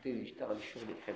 يبتدي يشتغل الشغل الحلو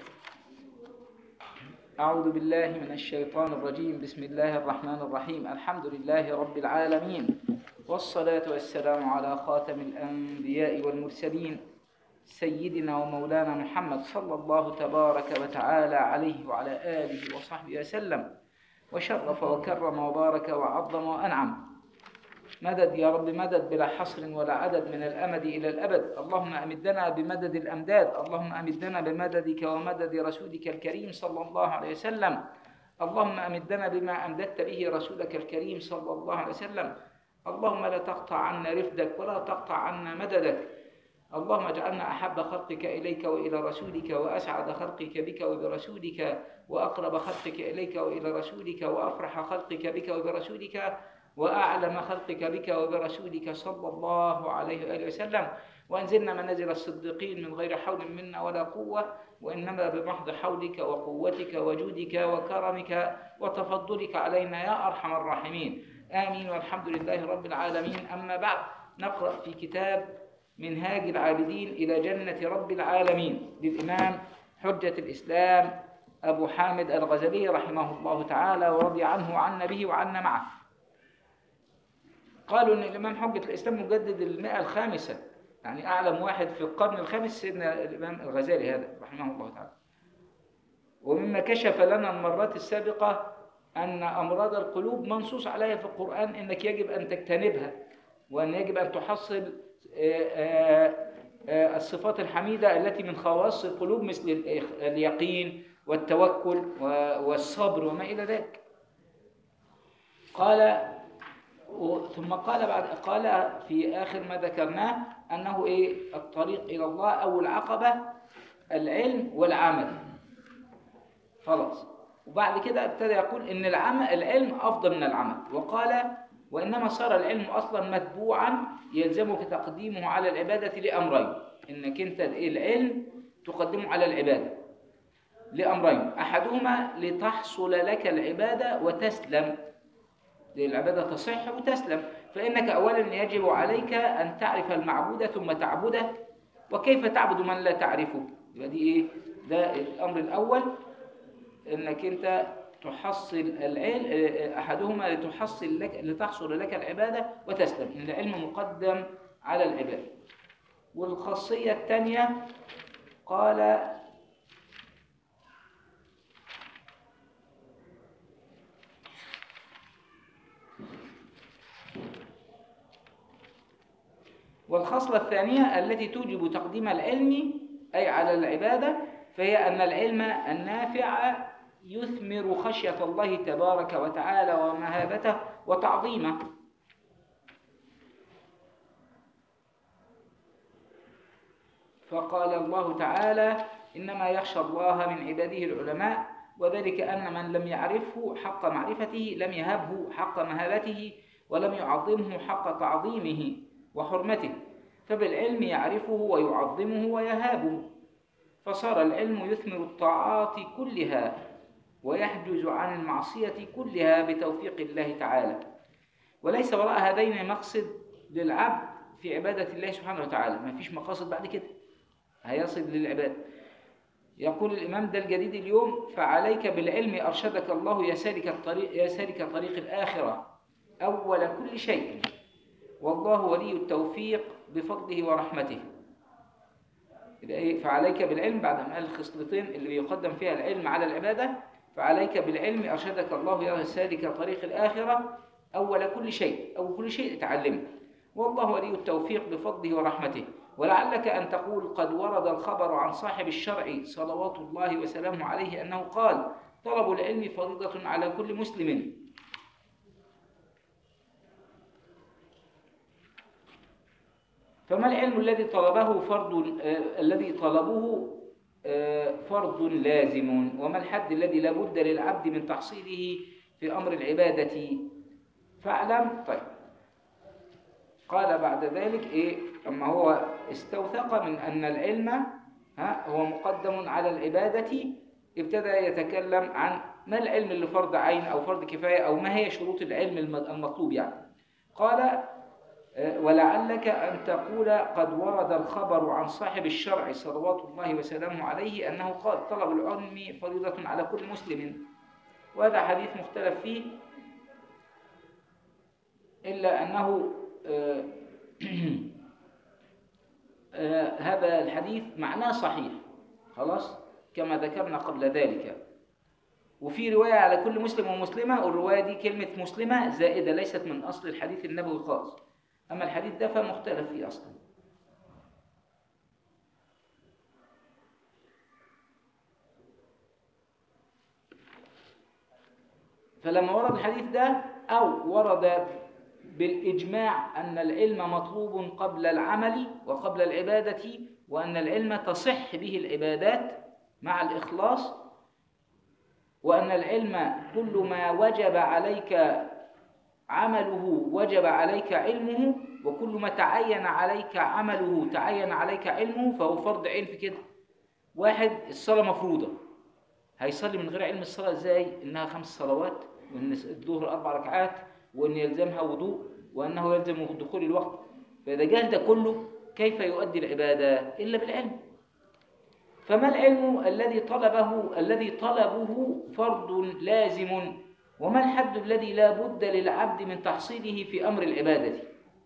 أعوذ بالله من الشيطان الرجيم بسم الله الرحمن الرحيم الحمد لله رب العالمين والصلاة والسلام على خاتم الأنبياء والمرسلين سيدنا ومولانا محمد صلى الله تبارك وتعالى عليه وعلى آله وصحبه وسلم وشرف وكرم وبارك وعظم وأنعم مدد يا رب مدد بلا حصر ولا عدد من الأمد إلى الأبد اللهم أمدنا بمدد الأمداد اللهم أمدنا بمددك ومدد رسولك الكريم صلى الله عليه وسلم اللهم أمدنا بما أمددت به رسولك الكريم صلى الله عليه وسلم اللهم لا تقطع عنا رفدك ولا تقطع عنا مددك اللهم اجعلنا أحب خلقك إليك وإلى رسولك وأسعد خلقك بك وبرسولك وأقرب خلقك إليك وإلى رسولك وأفرح خلقك بك وبرسولك وأعلم خلقك بك وبرسولك صلى الله عليه وآله وسلم وأنزلنا منازل الصديقين من غير حول منا ولا قوة وإنما بمحض حولك وقوتك وجودك وكرمك وتفضلك علينا يا أرحم الراحمين آمين والحمد لله رب العالمين أما بعد نقرأ في كتاب منهاج العابدين إلى جنة رب العالمين للإمام حجة الإسلام أبو حامد الغزالي رحمه الله تعالى ورضي عنه وعنا به وعنا معه قالوا ان الامام حجه الاسلام مجدد المئه الخامسه يعني اعلم واحد في القرن الخامس سيدنا الامام الغزالي هذا رحمه الله تعالى ومما كشف لنا المرات السابقه ان امراض القلوب منصوص عليها في القران انك يجب ان تجتنبها وان يجب ان تحصل الصفات الحميده التي من خواص القلوب مثل اليقين والتوكل والصبر وما الى ذلك قال ثم قال بعد قال في آخر ما ذكرناه أنه إيه الطريق إلى الله أو العقبة العلم والعمل خلاص وبعد كده ابتدى يقول إن العمل العلم أفضل من العمل وقال وإنما صار العلم أصلا متبوعا يلزمك تقديمه على العبادة لأمرين إنك أنت العلم تقدمه على العبادة لأمرين أحدهما لتحصل لك العبادة وتسلم للعبادة تصح وتسلم فإنك أولا يجب عليك أن تعرف المعبود ثم تعبده وكيف تعبد من لا تعرفه يبقى دي إيه ده الأمر الأول إنك أنت تحصل العلم أحدهما لتحصل لك لتحصل لك العبادة وتسلم إن العلم مقدم على العبادة والخاصية الثانية قال والخصلة الثانية التي توجب تقديم العلم أي على العبادة فهي أن العلم النافع يثمر خشية الله تبارك وتعالى ومهابته وتعظيمه فقال الله تعالى إنما يخشى الله من عباده العلماء وذلك أن من لم يعرفه حق معرفته لم يهبه حق مهابته ولم يعظمه حق تعظيمه وحرمته فبالعلم يعرفه ويعظمه ويهابه فصار العلم يثمر الطاعات كلها ويحجز عن المعصية كلها بتوفيق الله تعالى وليس وراء هذين مقصد للعبد في عبادة الله سبحانه وتعالى ما فيش مقاصد بعد كده هيصل للعبادة يقول الإمام ده الجديد اليوم فعليك بالعلم أرشدك الله يسالك الطريق يسالك طريق الآخرة أول كل شيء والله ولي التوفيق بفضله ورحمته فعليك بالعلم بعد ما قال الخصلتين اللي بيقدم فيها العلم على العبادة فعليك بالعلم أرشدك الله يا سالك طريق الآخرة أول كل شيء أو كل شيء تعلمه والله ولي التوفيق بفضله ورحمته ولعلك أن تقول قد ورد الخبر عن صاحب الشرع صلوات الله وسلامه عليه أنه قال طلب العلم فريضة على كل مسلم فما العلم الذي طلبه فرض آه الذي طلبه آه فرض لازم وما الحد الذي لابد للعبد من تحصيله في أمر العبادة فاعلم طيب قال بعد ذلك إيه أما هو استوثق من أن العلم ها هو مقدم على العبادة ابتدى يتكلم عن ما العلم اللي فرض عين أو فرض كفاية أو ما هي شروط العلم المطلوب يعني قال آه، ولعلك أن تقول قد ورد الخبر عن صاحب الشرع صلوات الله وسلامه عليه أنه قال طلب العلم فريضة على كل مسلم وهذا حديث مختلف فيه إلا أنه آه، آه، هذا الحديث معناه صحيح خلاص كما ذكرنا قبل ذلك وفي رواية على كل مسلم ومسلمة والرواية دي كلمة مسلمة زائدة ليست من أصل الحديث النبوي خالص أما الحديث ده فمختلف فيه أصلا فلما ورد الحديث ده أو ورد بالإجماع أن العلم مطلوب قبل العمل وقبل العبادة وأن العلم تصح به العبادات مع الإخلاص وأن العلم كل ما وجب عليك عمله وجب عليك علمه وكل ما تعين عليك عمله تعين عليك علمه فهو فرض عين في كده واحد الصلاة مفروضة هيصلي من غير علم الصلاة ازاي انها خمس صلوات وان الظهر اربع ركعات وان يلزمها وضوء وانه يلزم دخول الوقت فاذا جهل ده كله كيف يؤدي العبادة الا بالعلم فما العلم الذي طلبه الذي طلبه فرض لازم وما الحد الذي لا بد للعبد من تحصيله في امر العباده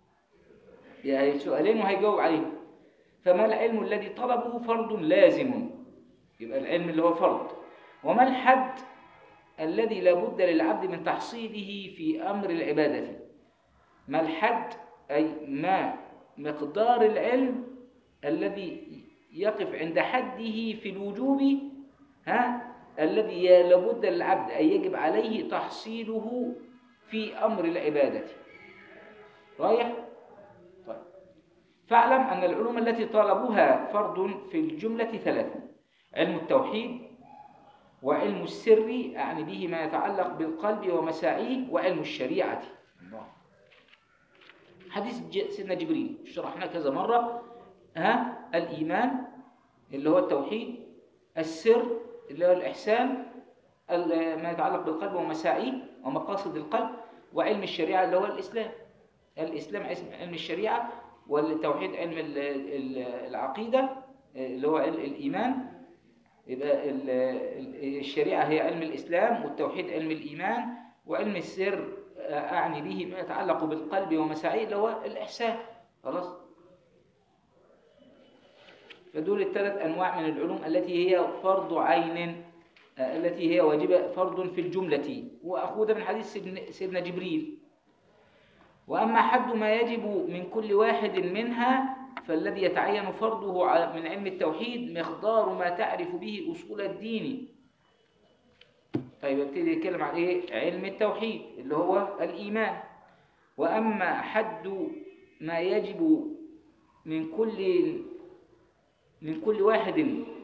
يعني سؤالين وهيجاوب عليهم فما العلم الذي طلبه فرض لازم يبقى العلم اللي هو فرض وما الحد الذي لا بد للعبد من تحصيله في امر العباده ما الحد اي ما مقدار العلم الذي يقف عند حده في الوجوب ها الذي لابد للعبد أن يجب عليه تحصيله في أمر العبادة رايح؟ طيب فاعلم أن العلوم التي طلبوها فرض في الجملة ثلاثة علم التوحيد وعلم السر يعني به ما يتعلق بالقلب ومساعيه وعلم الشريعة الله حديث سيدنا جبريل شرحنا كذا مرة ها الإيمان اللي هو التوحيد السر اللي هو الإحسان ما يتعلق بالقلب ومساعيه ومقاصد القلب وعلم الشريعة اللي هو الإسلام الإسلام علم الشريعة والتوحيد علم العقيدة اللي هو الإيمان يبقى الشريعة هي علم الإسلام والتوحيد علم الإيمان وعلم السر أعني به ما يتعلق بالقلب ومساعيه اللي هو الإحسان خلاص فدول الثلاث أنواع من العلوم التي هي فرض عين آه، التي هي واجبة فرض في الجملة وأخوذ من حديث سيدنا جبريل وأما حد ما يجب من كل واحد منها فالذي يتعين فرضه من علم التوحيد مقدار ما تعرف به أصول الدين طيب ابتدي يتكلم عن ايه علم التوحيد اللي هو الإيمان وأما حد ما يجب من كل من كل واحد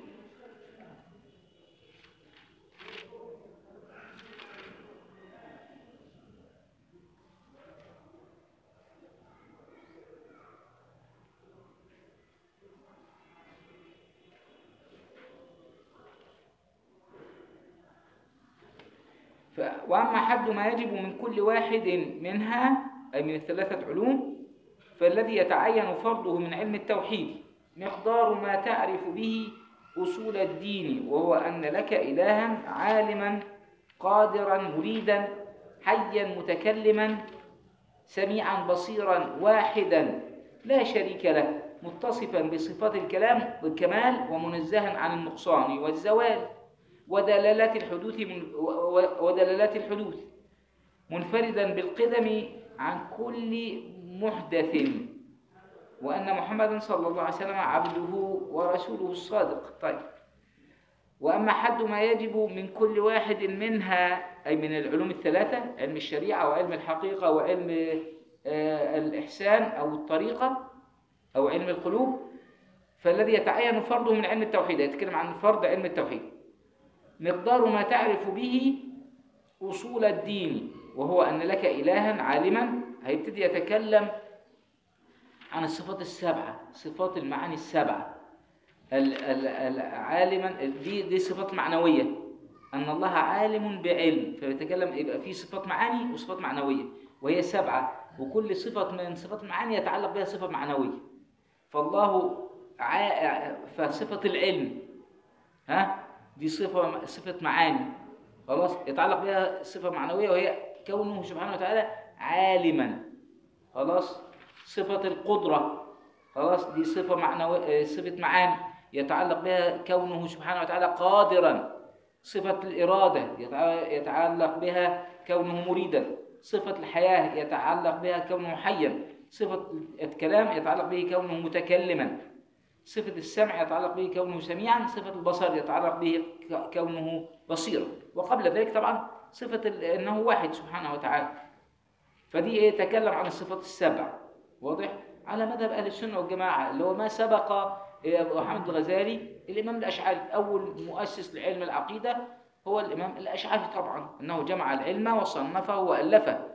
ف... وأما حد ما يجب من كل واحد منها أي من الثلاثة علوم فالذي يتعين فرضه من علم التوحيد مقدار ما تعرف به أصول الدين وهو أن لك إلها عالما قادرا مريدا حيا متكلما سميعا بصيرا واحدا لا شريك له متصفا بصفات الكلام بالكمال ومنزها عن النقصان والزوال ودلالات الحدوث من ودلالات الحدوث منفردا بالقدم عن كل محدث وأن محمدا صلى الله عليه وسلم عبده ورسوله الصادق طيب وأما حد ما يجب من كل واحد منها أي من العلوم الثلاثة علم الشريعة وعلم الحقيقة وعلم آه، الإحسان أو الطريقة أو علم القلوب فالذي يتعين فرضه من علم التوحيد يتكلم عن فرض علم التوحيد مقدار ما تعرف به أصول الدين وهو أن لك إلها عالما هيبتدي يتكلم عن الصفات السبعة صفات المعاني السبعة عالما دي دي صفات معنوية أن الله عالم بعلم فيتكلم يبقى في صفات معاني وصفات معنوية وهي سبعة وكل صفة من صفات المعاني يتعلق بها صفة معنوية فالله ع... فصفة العلم ها دي صفة صفة معاني خلاص يتعلق بها صفة معنوية وهي كونه سبحانه وتعالى عالما خلاص صفة القدرة خلاص دي صفة معنوية صفة معاني يتعلق بها كونه سبحانه وتعالى قادرا صفة الإرادة يتع- يتعلق بها كونه مريدا صفة الحياة يتعلق بها كونه حيا صفة الكلام يتعلق به كونه متكلما صفة السمع يتعلق به كونه سميعا صفة البصر يتعلق به ك- كونه بصيرا وقبل ذلك طبعا صفة ال- أنه واحد سبحانه وتعالى فدي إيه تكلم عن الصفات السبع واضح على مذهب أهل السنة والجماعة اللي هو ما سبق إيه، أبو حامد الغزالي الإمام الأشعري أول مؤسس لعلم العقيدة هو الإمام الأشعري طبعا أنه جمع العلم وصنفه وألفه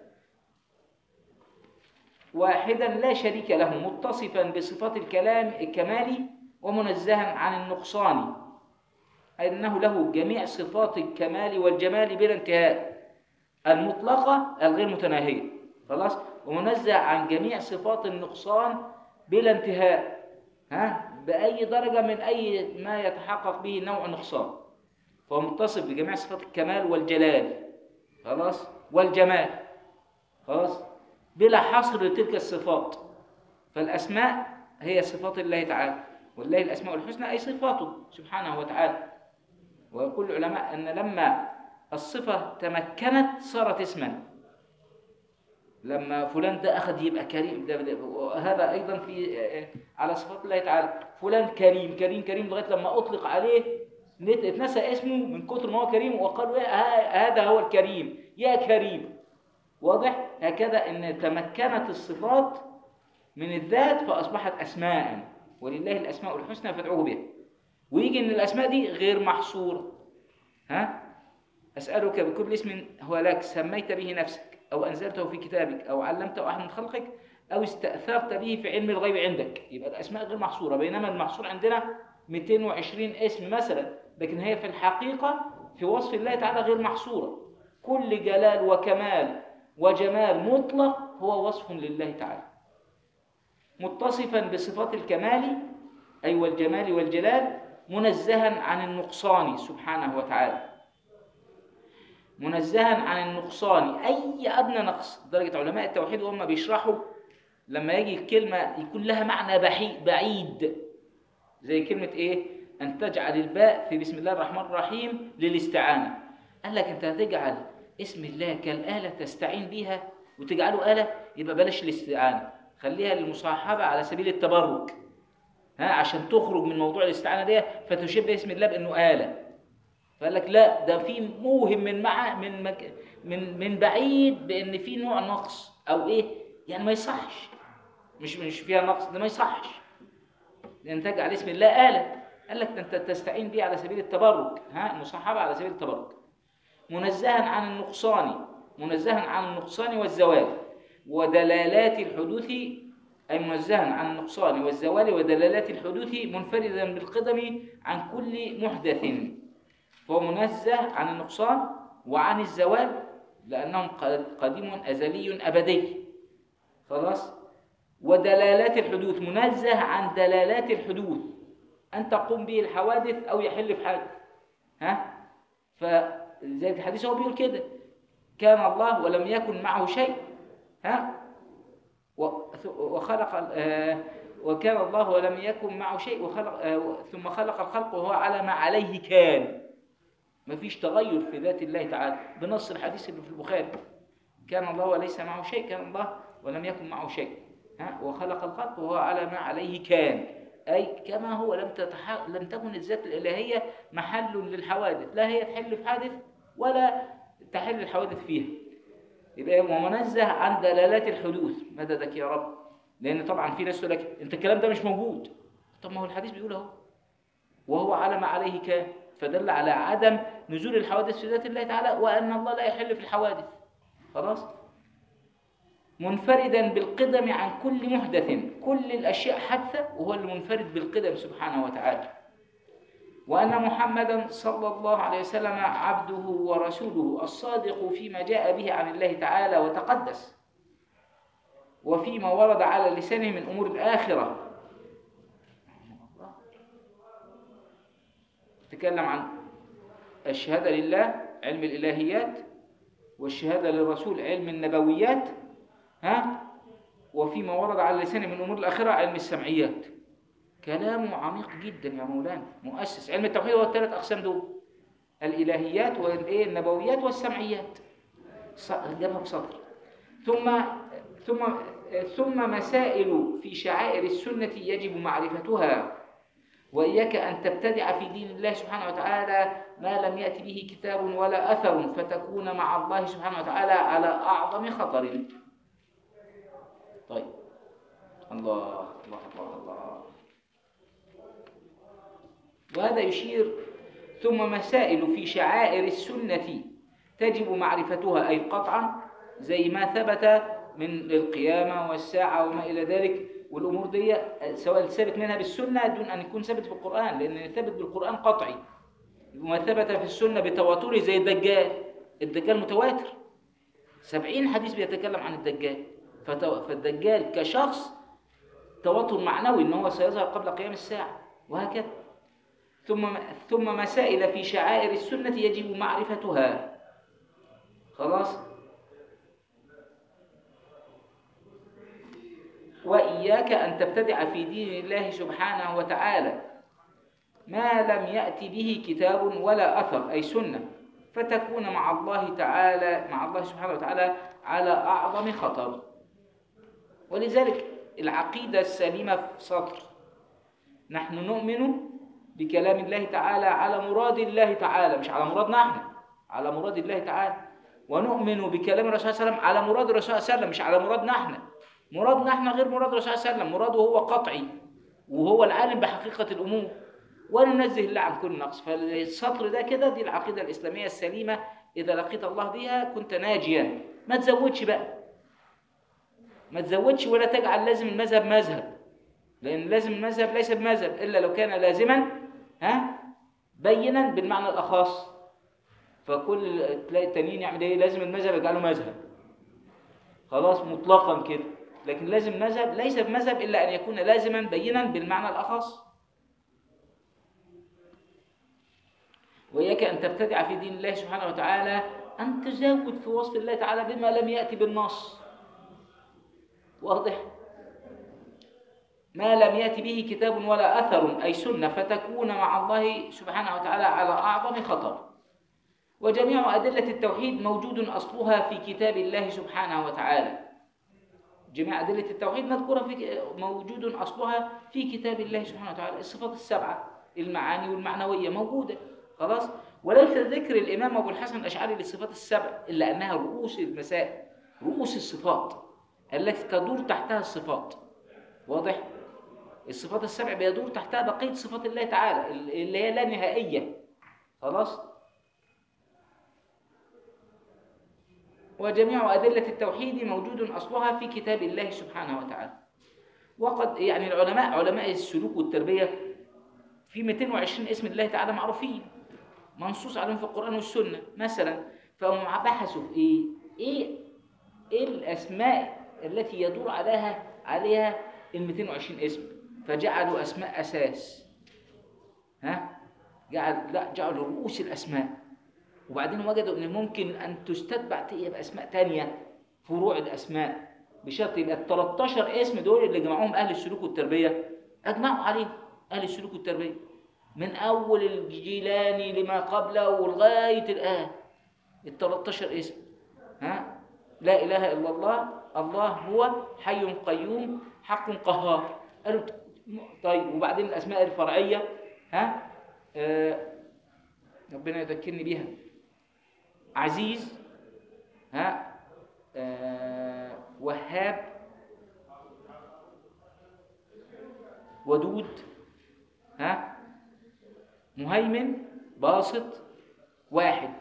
واحدا لا شريك له متصفا بصفات الكلام الكمالي ومنزها عن النقصان أي أنه له جميع صفات الكمال والجمال بلا انتهاء المطلقة الغير متناهية خلاص ومنزه عن جميع صفات النقصان بلا انتهاء ها بأي درجة من أي ما يتحقق به نوع نقصان فهو متصف بجميع صفات الكمال والجلال خلاص والجمال خلاص بلا حصر لتلك الصفات فالأسماء هي صفات الله تعالى والله الأسماء الحسنى أي صفاته سبحانه وتعالى ويقول العلماء أن لما الصفة تمكنت صارت اسما لما فلان ده أخذ يبقى كريم ده ده- وهذا أيضا في على صفات الله تعالى فلان كريم كريم كريم لغاية لما أطلق عليه نت- اتنسى اسمه من كتر ما هو كريم وقالوا إيه ه- هذا هو الكريم يا كريم واضح هكذا ان تمكنت الصفات من الذات فاصبحت اسماء ولله الاسماء الحسنى فادعوه بها ويجي ان الاسماء دي غير محصوره ها اسالك بكل اسم هو لك سميت به نفسك او انزلته في كتابك او علمته احد من خلقك او استاثرت به في علم الغيب عندك يبقى الاسماء غير محصوره بينما المحصور عندنا 220 اسم مثلا لكن هي في الحقيقه في وصف الله تعالى غير محصوره كل جلال وكمال وجمال مطلق هو وصف لله تعالى متصفا بصفات الكمال أي والجمال والجلال منزها عن النقصان سبحانه وتعالى منزها عن النقصان أي أدنى نقص درجة علماء التوحيد وهم بيشرحوا لما يجي الكلمة يكون لها معنى بحي- بعيد زي كلمة إيه؟ أن تجعل الباء في بسم الله الرحمن الرحيم للاستعانة قال لك أنت هتجعل اسم الله كالآلة تستعين بها وتجعله آلة يبقى بلاش الاستعانة خليها للمصاحبة على سبيل التبرك ها عشان تخرج من موضوع الاستعانة دي فتشبه اسم الله بأنه آلة فقال لك لا ده في موهم من مع من مك من من بعيد بأن في نوع نقص أو إيه يعني ما يصحش مش مش فيها نقص ده ما يصحش لأن تجعل اسم الله آلة قال لك ده أنت تستعين بيه على سبيل التبرك ها مصاحبة على سبيل التبرك منزها عن النقصان منزها عن النقصان والزوال ودلالات الحدوث أي منزها عن النقصان والزوال ودلالات الحدوث منفردا بالقدم عن كل محدث فهو منزه عن النقصان وعن الزوال لأنه قد- قديم أزلي أبدي خلاص ودلالات الحدوث منزه عن دلالات الحدوث أن تقوم به الحوادث أو يحل في حادث ها فزي الحديث هو بيقول كده كان الله ولم يكن معه شيء ها و- وخلق ال- آه، وكان الله ولم يكن معه شيء وخلق آه، ثم خلق الخلق وهو على ما عليه كان ما فيش تغير في ذات الله تعالى بنص الحديث اللي في البخاري كان الله وليس معه شيء كان الله ولم يكن معه شيء ها وخلق الخلق وهو على ما عليه كان أي كما هو لم تتح... لم تكن الذات الإلهية محل للحوادث لا هي تحل في حادث ولا تحل الحوادث فيها يبقى هو منزه عن دلالات الحدوث مددك يا رب لأن طبعا في ناس تقول لك أنت الكلام ده مش موجود طب ما هو الحديث بيقول أهو وهو على ما عليه كان فدل على عدم نزول الحوادث في ذات الله تعالى وأن الله لا يحل في الحوادث خلاص منفردا بالقدم عن كل محدث كل الأشياء حادثة وهو المنفرد بالقدم سبحانه وتعالى وأن محمدا صلى الله عليه وسلم عبده ورسوله الصادق فيما جاء به عن الله تعالى وتقدس وفيما ورد على لسانه من أمور الآخرة تكلم عن الشهادة لله علم الإلهيات والشهادة للرسول علم النبويات ها وفيما ورد على لسانه من أمور الآخرة علم السمعيات كلامه عميق جدا يا مولانا مؤسس علم التوحيد هو الثلاث أقسام دول الإلهيات والإيه النبويات والسمعيات جابها بسطر ثم ثم ثم مسائل في شعائر السنة يجب معرفتها وإياك أن تبتدع في دين الله سبحانه وتعالى ما لم يأتي به كتاب ولا أثر فتكون مع الله سبحانه وتعالى على أعظم خطر طيب الله الله الله الله وهذا يشير ثم مسائل في شعائر السنة تجب معرفتها أي قطعا زي ما ثبت من القيامة والساعة وما إلى ذلك والأمور دي سواء ثابت منها بالسنة دون أن يكون ثابت في القرآن لأن ثابت بالقرآن قطعي وما ثبت في السنة بتواتره زي الدجال الدجال متواتر سبعين حديث بيتكلم عن الدجال فالدجال كشخص تواتر معنوي ان هو سيظهر قبل قيام الساعة وهكذا ثم ثم مسائل في شعائر السنة يجب معرفتها خلاص وإياك أن تبتدع في دين الله سبحانه وتعالى ما لم يأتي به كتاب ولا أثر أي سنة فتكون مع الله تعالى مع الله سبحانه وتعالى على أعظم خطر ولذلك العقيدة السليمة في سطر نحن نؤمن بكلام الله تعالى على مراد الله تعالى مش على مرادنا احنا على مراد الله تعالى ونؤمن بكلام الرسول صلى الله عليه وسلم على مراد الرسول صلى الله عليه وسلم مش على مرادنا احنا مرادنا احنا غير مراد الرسول صلى الله عليه وسلم مراده هو قطعي وهو العالم بحقيقة الأمور وننزه الله عن كل نقص فالسطر ده كده دي العقيدة الإسلامية السليمة إذا لقيت الله بها كنت ناجيا ما تزودش بقى ما تزودش ولا تجعل لازم المذهب مذهب لأن لازم المذهب ليس بمذهب إلا لو كان لازما ها بينا بالمعنى الأخص فكل تلاقي التانيين يعمل ايه لازم المذهب يجعله مذهب خلاص مطلقا كده لكن لازم مذهب ليس بمذهب إلا أن يكون لازما بينا بالمعنى الأخص وإياك أن تبتدع في دين الله سبحانه وتعالى أن تزود في وصف الله تعالى بما لم يأتي بالنص واضح ما لم يأتي به كتاب ولا أثر أي سنة فتكون مع الله سبحانه وتعالى على أعظم خطر وجميع أدلة التوحيد موجود أصلها في كتاب الله سبحانه وتعالى جميع أدلة التوحيد مذكورة في موجود أصلها في كتاب الله سبحانه وتعالى الصفات السبعة المعاني والمعنوية موجودة خلاص وليس ذكر الإمام أبو الحسن الأشعري للصفات السبع إلا أنها رؤوس المسائل رؤوس الصفات التي تدور تحتها الصفات واضح؟ الصفات السبع بيدور تحتها بقية صفات الله تعالى اللي هي لا نهائية خلاص؟ وجميع أدلة التوحيد موجود أصلها في كتاب الله سبحانه وتعالى وقد يعني العلماء علماء السلوك والتربية في 220 اسم الله تعالى معروفين منصوص عليهم في القرآن والسنة مثلا فهم بحثوا في إيه؟ إيه إيه الأسماء التي يدور عليها عليها ال 220 اسم فجعلوا أسماء أساس ها جعل لا جعلوا رؤوس الأسماء وبعدين وجدوا ان ممكن ان تستتبع باسماء تانية فروع الاسماء بشرط يبقى ال 13 اسم دول اللي جمعوهم اهل السلوك والتربيه اجمعوا عليهم اهل السلوك والتربيه من اول الجيلاني لما قبله ولغايه الان ال 13 اسم ها لا اله الا الله الله هو حي قيوم حق قهار قالوا طيب وبعدين الاسماء الفرعيه ها آه ربنا يذكرني بيها عزيز ها آه وهاب ودود ها مهيمن باسط واحد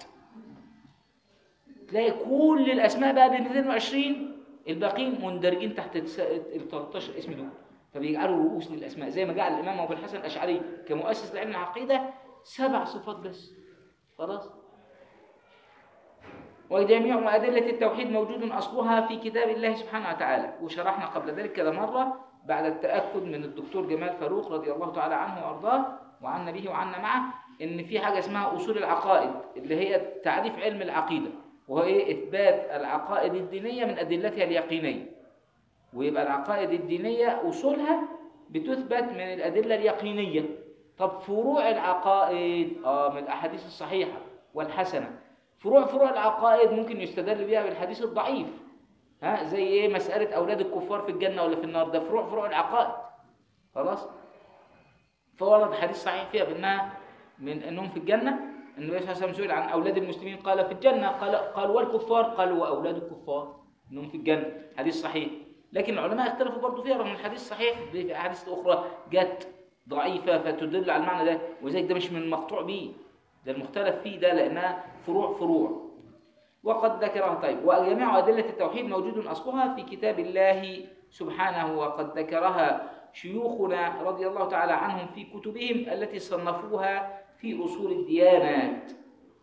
تلاقي كل الاسماء بقى بين 22 الباقيين مندرجين تحت ال 13 اسم دول فبيجعلوا رؤوس للاسماء زي ما جعل الامام ابو الحسن الاشعري كمؤسس لعلم العقيده سبع صفات بس خلاص وجميع أدلة التوحيد موجود أصلها في كتاب الله سبحانه وتعالى وشرحنا قبل ذلك كذا مرة بعد التأكد من الدكتور جمال فاروق رضي الله تعالى عنه وأرضاه وعنا به وعنا معه إن في حاجة اسمها أصول العقائد اللي هي تعريف علم العقيدة وهو إيه إثبات العقائد الدينية من أدلتها اليقينية ويبقى العقائد الدينية أصولها بتثبت من الأدلة اليقينية طب فروع العقائد آه من الأحاديث الصحيحة والحسنة فروع فروع العقائد ممكن يستدل بها بالحديث الضعيف ها زي ايه مسألة أولاد الكفار في الجنة ولا في النار ده فروع فروع العقائد خلاص فورد حديث صحيح فيها بأنها من أنهم في الجنة النبي صلى الله عليه وسلم سئل عن أولاد المسلمين قال في الجنة قال قال والكفار قال وأولاد الكفار أنهم في الجنة حديث صحيح لكن العلماء اختلفوا برضه فيها رغم الحديث صحيح في أحاديث أخرى جت ضعيفة فتدل على المعنى ده وذلك ده مش من المقطوع به ده المختلف فيه ده لأنها فروع فروع وقد ذكرها طيب وجميع أدلة التوحيد موجود أصلها في كتاب الله سبحانه وقد ذكرها شيوخنا رضي الله تعالى عنهم في كتبهم التي صنفوها في أصول الديانات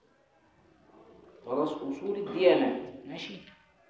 خلاص أصول الديانات ماشي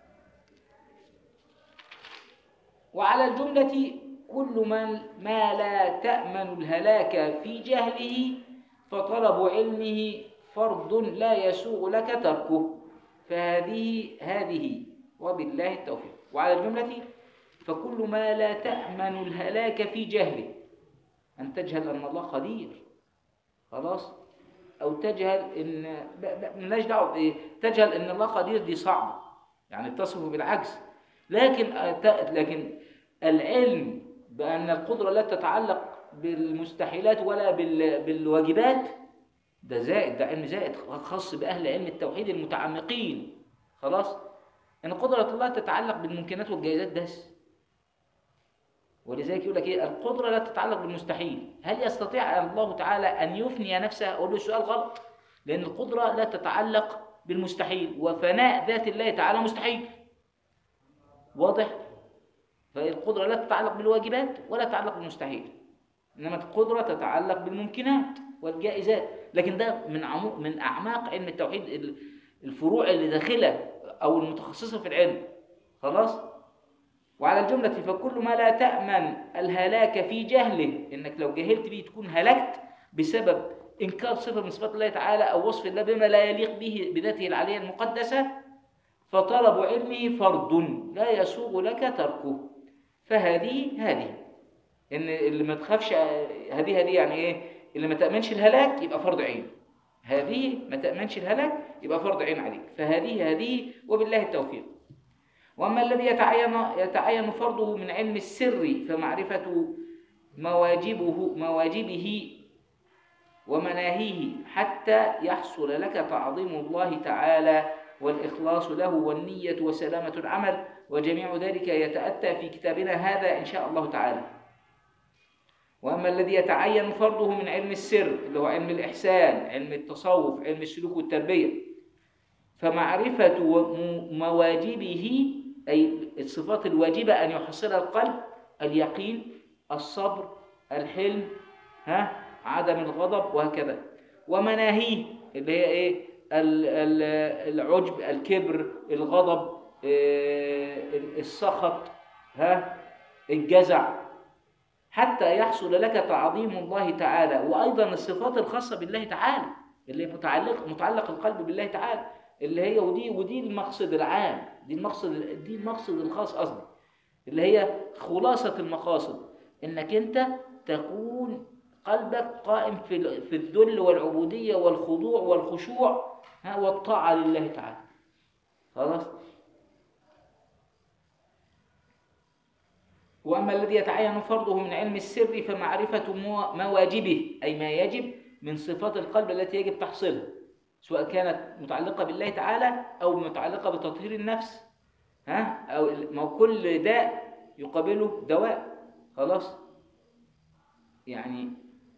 وعلى الجملة كل من ما لا تأمن الهلاك في جهله فطلب علمه فرض لا يسوغ لك تركه فهذه هذه وبالله التوفيق وعلى الجملة فكل ما لا تأمن الهلاك في جهله أن تجهل أن الله قدير خلاص أو تجهل إن مالناش دعوة بإيه تجهل إن الله قدير دي صعبة يعني تصف بالعكس لكن لكن العلم بأن القدرة لا تتعلق بالمستحيلات ولا بالواجبات ده زائد ده علم زائد خاص بأهل علم التوحيد المتعمقين خلاص إن قدرة الله تتعلق بالممكنات والجائزات بس ولذلك يقول لك ايه القدرة لا تتعلق بالمستحيل هل يستطيع الله تعالى أن يفني نفسه أقول له سؤال غلط لأن القدرة لا تتعلق بالمستحيل وفناء ذات الله تعالى مستحيل واضح فالقدرة لا تتعلق بالواجبات ولا تتعلق بالمستحيل إنما القدرة تتعلق بالممكنات والجائزات لكن ده من عمق من أعماق علم التوحيد الفروع اللي داخلة أو المتخصصة في العلم خلاص وعلى الجملة فكل ما لا تأمن الهلاك في جهله إنك لو جهلت به تكون هلكت بسبب إنكار صفة من صفات الله تعالى أو وصف الله بما لا يليق به بذاته العلية المقدسة فطلب علمه فرض لا يسوغ لك تركه فهذه هذه إن اللي ما تخافش هذه هذه يعني إيه اللي ما تأمنش الهلاك يبقى فرض عين هذه ما تأمنش الهلاك يبقى فرض عين عليك فهذه هذه وبالله التوفيق وأما الذي يتعين يتعين فرضه من علم السر فمعرفة مواجبه مواجبه ومناهيه حتى يحصل لك تعظيم الله تعالى والإخلاص له والنية وسلامة العمل وجميع ذلك يتأتى في كتابنا هذا إن شاء الله تعالى وأما الذي يتعين فرضه من علم السر اللي هو علم الإحسان علم التصوف علم السلوك والتربية فمعرفة مواجبه أي الصفات الواجبة أن يحصلها القلب اليقين الصبر الحلم ها عدم الغضب وهكذا ومناهيه اللي هي ايه العجب الكبر الغضب السخط ها الجزع حتى يحصل لك تعظيم الله تعالى وايضا الصفات الخاصه بالله تعالى اللي متعلق متعلق القلب بالله تعالى اللي هي ودي ودي المقصد العام دي المقصد دي المقصد الخاص قصدي اللي هي خلاصه المقاصد انك انت تكون قلبك قائم في في الذل والعبوديه والخضوع والخشوع ها والطاعه لله تعالى خلاص واما الذي يتعين فرضه من علم السر فمعرفه مواجبه اي ما يجب من صفات القلب التي يجب تحصيلها سواء كانت متعلقه بالله تعالى او متعلقه بتطهير النفس ها او ما كل داء يقابله دواء خلاص يعني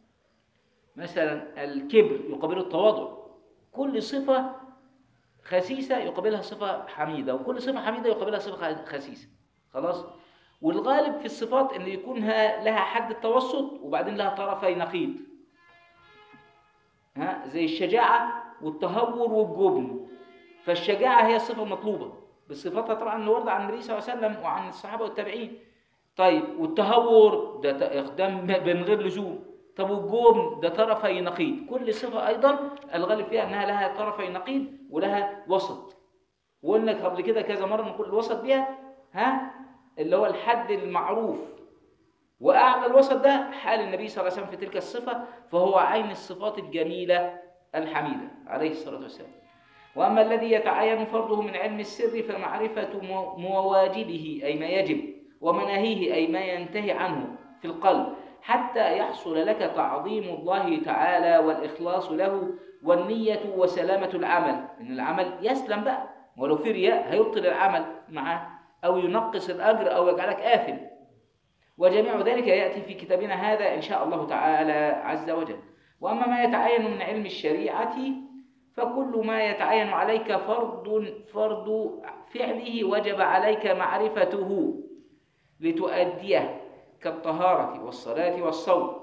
مثلا الكبر يقابله التواضع كل صفة خسيسة يقابلها صفة حميدة وكل صفة حميدة يقابلها صفة خسيسة خلاص والغالب في الصفات ان يكون لها حد التوسط وبعدين لها طرفي نقيض ها زي الشجاعة والتهور والجبن فالشجاعة هي الصفة المطلوبة بصفتها طبعا اللي ورد عن النبي صلى الله عليه وسلم وعن الصحابة والتابعين طيب والتهور ده ت- إقدام من غير لزوم طب والجبن ده طرفي نقيض كل صفة أيضا الغالب فيها أنها لها طرفي نقيض ولها وسط وقلنا قبل كده كذا مرة نقول الوسط بيها ها اللي هو الحد المعروف وأعلى الوسط ده حال النبي صلى الله عليه وسلم في تلك الصفة فهو عين الصفات الجميلة الحميدة عليه الصلاة والسلام وأما الذي يتعين فرضه من علم السر فمعرفة مو- مواجبه أي ما يجب ومناهيه أي ما ينتهي عنه في القلب حتى يحصل لك تعظيم الله تعالى والإخلاص له والنية وسلامة العمل إن العمل يسلم بقى ولو في رياء هيبطل العمل معه أو ينقص الأجر أو يجعلك آثم وجميع ذلك يأتي في كتابنا هذا إن شاء الله تعالى عز وجل وأما ما يتعين من علم الشريعة فكل ما يتعين عليك فرض فرض فعله وجب عليك معرفته لتؤديه كالطهارة والصلاة والصوم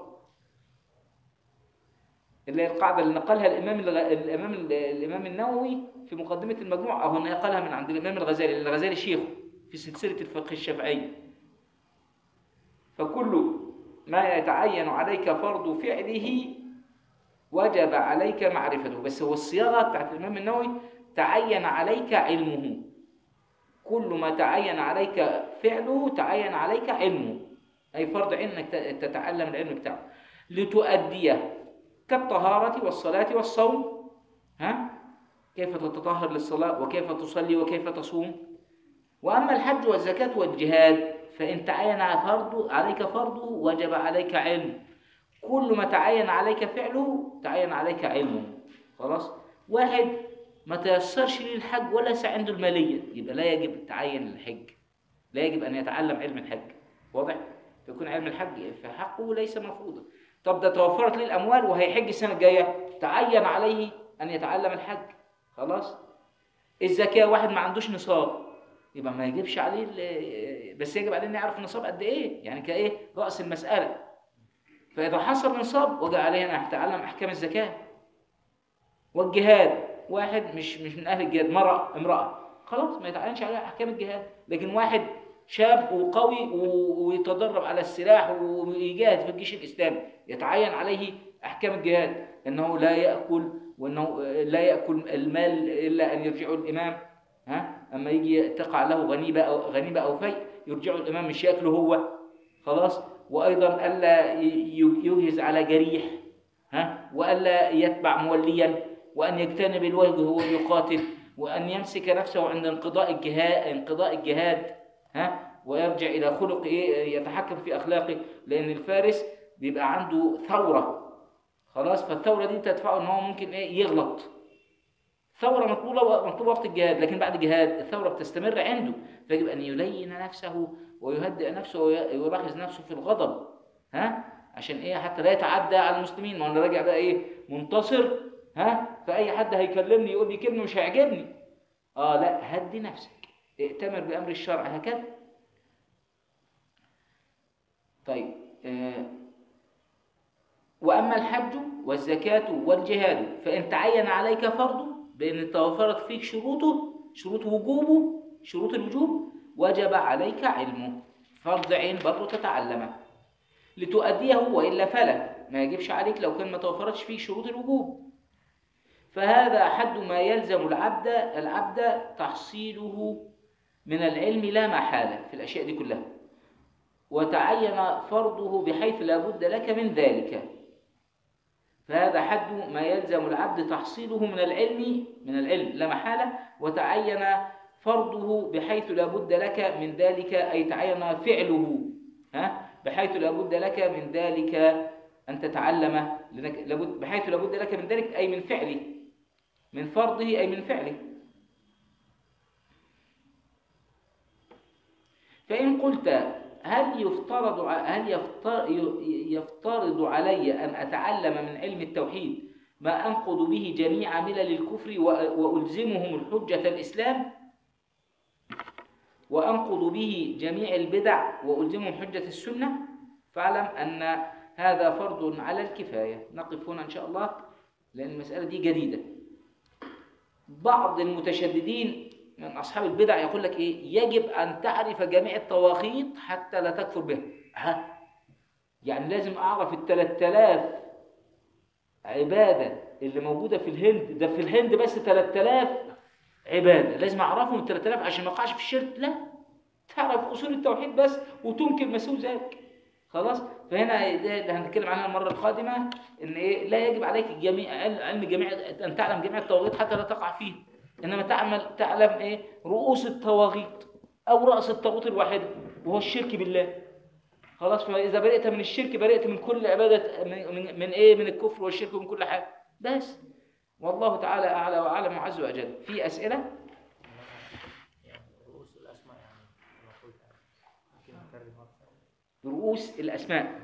اللي هي القاعدة اللي نقلها الإمام الغ... الإمام الإمام النووي في مقدمة المجموع أو نقلها من عند الإمام الغزالي لأن الغزالي شيخه في سلسلة الفقه الشافعي فكل ما يتعين عليك فرض فعله وجب عليك معرفته بس هو الصياغة بتاعت الإمام النووي تعين عليك علمه كل ما تعين عليك فعله تعين عليك علمه أي فرض عين أنك تتعلم العلم بتاعه لتؤديه كالطهارة والصلاة والصوم ها كيف تتطهر للصلاة وكيف تصلي وكيف تصوم وأما الحج والزكاة والجهاد فإن تعين فرض عليك فرضه وجب عليك علم كل ما تعين عليك فعله تعين عليك علمه خلاص واحد ما تيسرش ليه الحج ولا سعى عنده المالية يبقى لا يجب تعين الحج لا يجب أن يتعلم علم الحج واضح فيكون علم الحج في حقه ليس مفروضا طب ده توفرت ليه الأموال وهيحج السنة الجاية تعين عليه أن يتعلم الحج خلاص الزكاة واحد ما عندوش نصاب يبقى ما يجبش عليه ال- بس يجب عليه انه يعرف النصاب قد ايه يعني كايه راس المساله فاذا حصل نصاب وجب عليه ان يتعلم احكام الزكاه والجهاد واحد مش مش من اهل الجهاد مرأة امراه خلاص ما يتعلمش عليها احكام الجهاد لكن واحد شاب وقوي و- ويتدرب على السلاح ويجاهد في الجيش الاسلامي يتعين عليه احكام الجهاد انه لا ياكل وانه لا ياكل المال الا ان يرجعه الامام ها اما يجي تقع له غنيمه او غنيمه او فيء يرجعه الامام مش ياكله هو خلاص وايضا الا ي- يجهز على جريح ها والا يتبع موليا وان يجتنب الوجه وهو يقاتل وان يمسك نفسه عند انقضاء الجهاد انقضاء الجهاد ها ويرجع الى خلق ايه يتحكم في اخلاقه لان الفارس بيبقى عنده ثوره خلاص فالثوره دي تدفعه ان هو ممكن ايه يغلط ثورة مطلوبة مطلوبة وقت الجهاد لكن بعد الجهاد الثورة بتستمر عنده فيجب أن يلين نفسه ويهدئ نفسه وي- ويلاحظ نفسه في الغضب ها عشان ايه حتى لا يتعدى على المسلمين ما انا راجع بقى ايه منتصر ها فاي حد هيكلمني يقول لي كلمه مش هيعجبني اه لا هدي نفسك ائتمر بامر الشرع هكذا طيب آه واما الحج والزكاه والجهاد فان تعين عليك فرض بان توفرت فيك شروطه شروط وجوبه شروط الوجوب وجب عليك علمه فرض عين برضه تتعلمه لتؤديه والا فلا ما يجبش عليك لو كان ما توفرتش فيه شروط الوجوب فهذا حد ما يلزم العبد العبد تحصيله من العلم لا محاله في الاشياء دي كلها وتعين فرضه بحيث لا بد لك من ذلك فهذا حد ما يلزم العبد تحصيله من العلم من العلم لا محالة وتعين فرضه بحيث لا بد لك من ذلك أي تعين فعله ها بحيث لا بد لك من ذلك أن تتعلم لنك لابد بحيث لا بد لك من ذلك أي من فعله من فرضه أي من فعله فإن قلت هل يفترض ع- هل يفتر- ي- يفترض علي أن أتعلم من علم التوحيد ما أنقض به جميع ملل الكفر وأ- وألزمهم الحجة الإسلام وأنقض به جميع البدع وألزمهم حجة السنة فاعلم أن هذا فرض على الكفاية نقف هنا إن شاء الله لأن المسألة دي جديدة بعض المتشددين من أصحاب البدع يقول لك إيه يجب أن تعرف جميع التواقيت حتى لا تكفر بها ها يعني لازم أعرف الثلاث آلاف عبادة اللي موجودة في الهند ده في الهند بس 3000 عبادة لازم أعرفهم ال 3000 عشان ما أقعش في الشرك لا تعرف أصول التوحيد بس وتنكر مسؤول ذلك خلاص فهنا ده اللي هنتكلم عنها المرة القادمة إن إيه لا يجب عليك جميع علم جميع أن تعلم جميع التواغيط حتى لا تقع فيه إنما تعمل تعلم إيه رؤوس التواغيط أو رأس الطاغوت الواحدة وهو الشرك بالله خلاص فإذا برئت من الشرك برئت من كل عبادة من, من, من إيه من الكفر والشرك ومن كل حاجة بس والله تعالى أعلى وأعلم وعز وجل في أسئلة يعني رؤوس الأسماء يعني المفروض ممكن نكرر مرة رؤوس الأسماء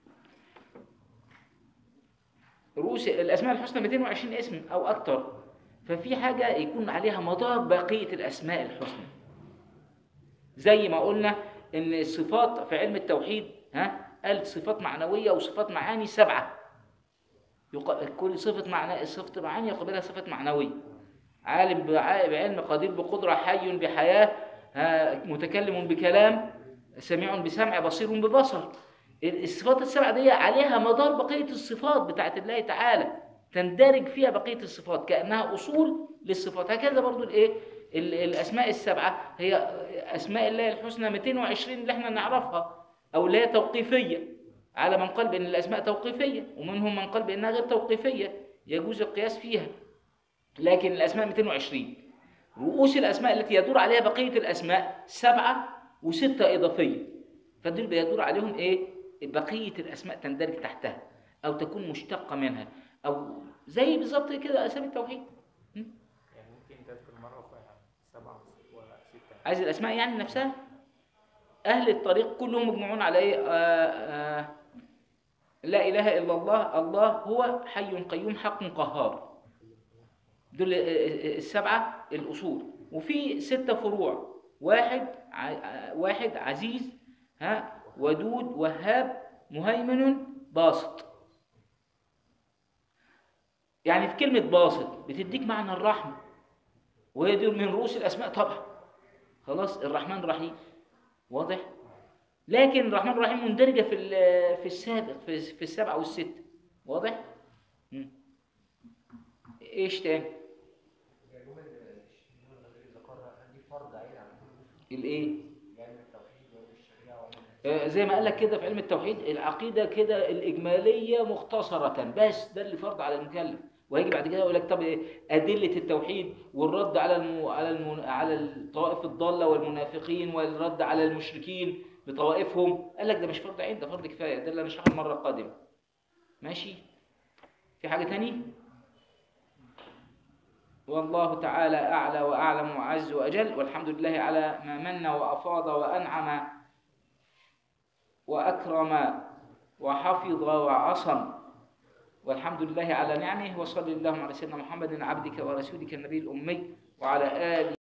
رؤوس الأسماء الحسنى 220 اسم أو أكتر ففي حاجة يكون عليها مدار بقية الأسماء الحسنى زي ما قلنا إن الصفات في علم التوحيد ها قال صفات معنوية وصفات معاني سبعة يق- كل صفة معنى صفة معاني يقابلها صفة معنوية عالم بع- بعلم قدير بقدرة حي بحياة ها، متكلم بكلام سميع بسمع بصير ببصر الصفات السبعة دي عليها مدار بقية الصفات بتاعت الله تعالى تندرج فيها بقية الصفات كأنها أصول للصفات هكذا برضو الإيه ال- الأسماء السبعة هي أسماء الله الحسنى 220 اللي احنا نعرفها أو اللي هي توقيفية على من قال بأن الأسماء توقيفية ومنهم من قال بأنها غير توقيفية يجوز القياس فيها لكن الأسماء 220 رؤوس الأسماء التي يدور عليها بقية الأسماء سبعة وستة إضافية فدول بيدور عليهم إيه بقية الأسماء تندرج تحتها أو تكون مشتقة منها أو زي بالظبط كده أسامي التوحيد م? يعني ممكن تذكر مرة أخرى يعني سبعة وستة عايز الأسماء يعني نفسها أهل الطريق كلهم مجموعون على إيه آه آه لا إله إلا الله الله هو حي قيوم حق قهار دول آه، آه، السبعة الأصول وفي ستة فروع واحد ع- واحد عزيز ها ودود وهاب مهيمن باسط يعني في كلمة باسط بتديك معنى الرحمة وهي دي من رؤوس الأسماء طبعا خلاص الرحمن الرحيم واضح لكن الرحمن الرحيم مندرجة في ال- في السابق في في السبعة والستة واضح مم. ايش تاني الجمل الشمول الغير ذكرها دي فرض عين على الايه علم التوحيد والشريعه وعلم آه، زي ما قال لك كده في علم التوحيد العقيدة كده الإجمالية مختصرة بس ده اللي فرض على المكلف وهيجي بعد كده يقول لك طب إيه أدلة التوحيد والرد على الم... على الم... على الطوائف الضالة والمنافقين والرد على المشركين بطوائفهم قال لك ده مش فرض عين ده فرض كفاية ده اللي هنشرحه المرة القادمة ماشي في حاجة تاني والله تعالى أعلى وأعلم وأعز وأجل والحمد لله على ما من وأفاض وأنعم وأكرم وحفظ وعصم والحمد لله على نعمه وصلى اللهم على سيدنا محمد عبدك ورسولك النبي الأمي وعلى آله